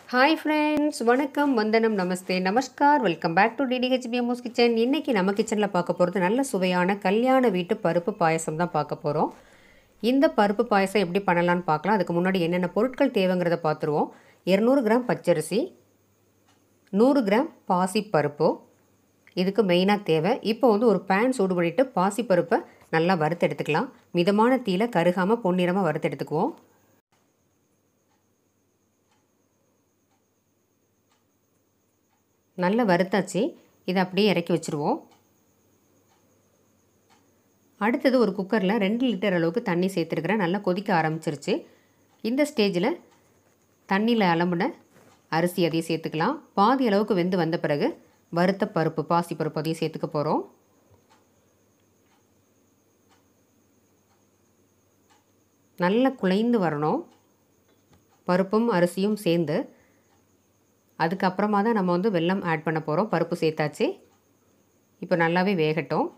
hi friends வணக்கம் வந்தனம் நமஸ்தே நமஸ்கார் வெல்கம் பேக் டு டிடிஹெச்பிஎம்ஓஸ் கிச்சன் இன்றைக்கி நம்ம கிச்சனில் பார்க்க போகிறது நல்ல சுவையான கல்யாண வீட்டு பருப்பு பாயசம் தான் பார்க்க போகிறோம் இந்த பருப்பு பாயசம் எப்படி பண்ணலான்னு பார்க்கலாம் அதுக்கு முன்னாடி என்னென்ன பொருட்கள் தேவைங்கிறத பார்த்துருவோம் இரநூறு கிராம் பச்சரிசி நூறு கிராம் பாசி பருப்பு இதுக்கு மெயினாக தேவை இப்போ வந்து ஒரு பேன் சூடு பண்ணிவிட்டு பாசி பருப்பை நல்லா வறுத்து எடுத்துக்கலாம் மிதமான தீயில கருகாமல் பொன்னிறமாக வறுத்து எடுத்துக்குவோம் நல்லா வறுத்தாச்சு இதை அப்படியே இறக்கி வச்சுருவோம் அடுத்தது ஒரு குக்கரில் ரெண்டு லிட்டர் அளவுக்கு தண்ணி சேர்த்துருக்குறேன் நல்லா கொதிக்க ஆரம்பிச்சிருச்சு இந்த ஸ்டேஜில் தண்ணியில் அலம்புன அரிசி அதையும் சேர்த்துக்கலாம் பாதி அளவுக்கு வெந்து வந்த பிறகு வறுத்த பருப்பு பாசி பருப்பு அதையும் சேர்த்துக்க போகிறோம் நல்லா குலைந்து வரணும் பருப்பும் அரிசியும் சேர்ந்து அதுக்கப்புறமா தான் நம்ம வந்து வெல்லம் ஆட் பண்ண போகிறோம் பருப்பு சேர்த்தாச்சு இப்போ நல்லாவே வேகட்டும்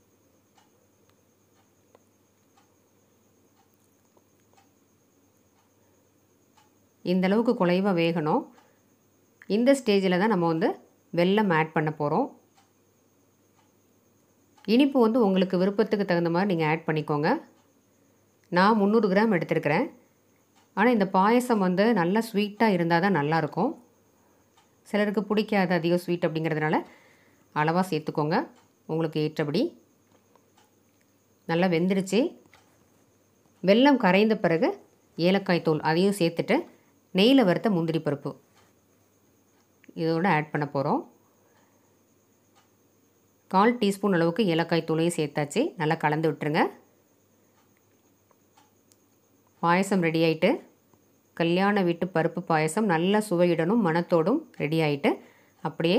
இந்த அளவுக்கு குலைவாக வேகணும் இந்த ஸ்டேஜில் தான் நம்ம வந்து வெல்லம் ஆட் பண்ண போகிறோம் இனிப்பு வந்து உங்களுக்கு விருப்பத்துக்கு தகுந்த மாதிரி நீங்கள் ஆட் பண்ணிக்கோங்க நான் முந்நூறு கிராம் எடுத்துருக்கிறேன் ஆனால் இந்த பாயசம் வந்து நல்லா ஸ்வீட்டாக இருந்தால் தான் நல்லாயிருக்கும் சிலருக்கு பிடிக்காத அதிகம் ஸ்வீட் அப்படிங்கிறதுனால அளவாக சேர்த்துக்கோங்க உங்களுக்கு ஏற்றபடி நல்லா வெந்துடுச்சு வெல்லம் கரைந்த பிறகு ஏலக்காய் தூள் அதையும் சேர்த்துட்டு நெய்யில் வறுத்த முந்திரி பருப்பு இதோட ஆட் பண்ண போகிறோம் கால் டீஸ்பூன் அளவுக்கு ஏலக்காய் தூளையும் சேர்த்தாச்சு நல்லா கலந்து விட்டுருங்க பாயசம் ரெடி ஆகிட்டு கல்யாண வீட்டு பருப்பு பாயசம் நல்ல சுவையுடனும் மணத்தோடும் ரெடி ஆகிட்டு அப்படியே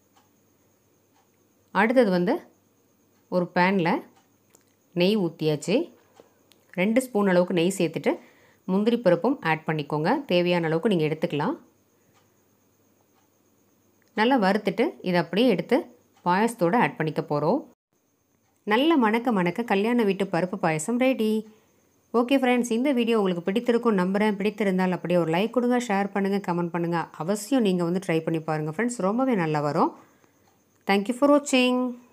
அடுத்தது வந்து ஒரு பேனில் நெய் ஊற்றியாச்சு ரெண்டு ஸ்பூன் அளவுக்கு நெய் சேர்த்துட்டு முந்திரி பருப்பும் ஆட் பண்ணிக்கோங்க தேவையான அளவுக்கு நீங்கள் எடுத்துக்கலாம் நல்லா வறுத்துட்டு இதை அப்படியே எடுத்து பாயசத்தோடு ஆட் பண்ணிக்க போகிறோம் நல்ல மணக்க மணக்க கல்யாண வீட்டு பருப்பு பாயசம் ரெடி ஓகே ஃப்ரெண்ட்ஸ் இந்த வீடியோ உங்களுக்கு பிடித்திருக்கும் நம்புகிறேன் பிடித்திருந்தால் அப்படியே ஒரு லைக் கொடுங்க ஷேர் பண்ணுங்கள் கமெண்ட் பண்ணுங்கள் அவசியம் நீங்கள் வந்து ட்ரை பண்ணி பாருங்கள் ஃப்ரெண்ட்ஸ் ரொம்பவே நல்லா வரும் தேங்க்யூ ஃபார் வாட்சிங்